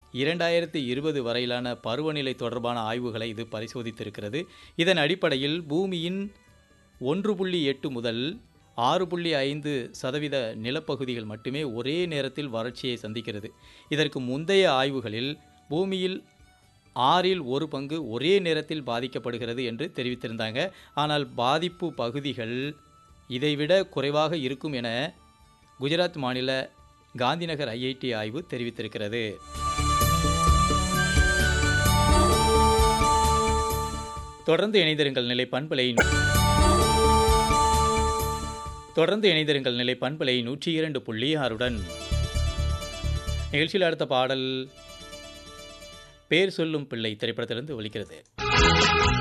இரண்டாயிரத்தி இருபது வரையிலான பருவநிலை தொடர்பான ஆய்வுகளை இது பரிசோதித்திருக்கிறது இதன் அடிப்படையில் பூமியின் ஒன்று புள்ளி எட்டு முதல் ஆறு புள்ளி ஐந்து சதவீத நிலப்பகுதிகள் மட்டுமே ஒரே நேரத்தில் வறட்சியை சந்திக்கிறது இதற்கு முந்தைய ஆய்வுகளில் பூமியில் ஆறில் ஒரு பங்கு ஒரே நேரத்தில் பாதிக்கப்படுகிறது என்று தெரிவித்திருந்தாங்க ஆனால் பாதிப்பு பகுதிகள் இதைவிட குறைவாக இருக்கும் என குஜராத் மாநில காந்திநகர் ஐஐடி ஆய்வு தெரிவித்திருக்கிறது தொடர்ந்து இணைந்திருங்கள் நிலை பண்பலை தொடர்ந்து இணைந்திருங்கள் நிலை பண்பலை நூற்றி இரண்டு புள்ளி ஆறுடன் நிகழ்ச்சியில் அடுத்த பாடல் பேர் சொல்லும் பிள்ளை திரைப்படத்திலிருந்து ஒலிக்கிறது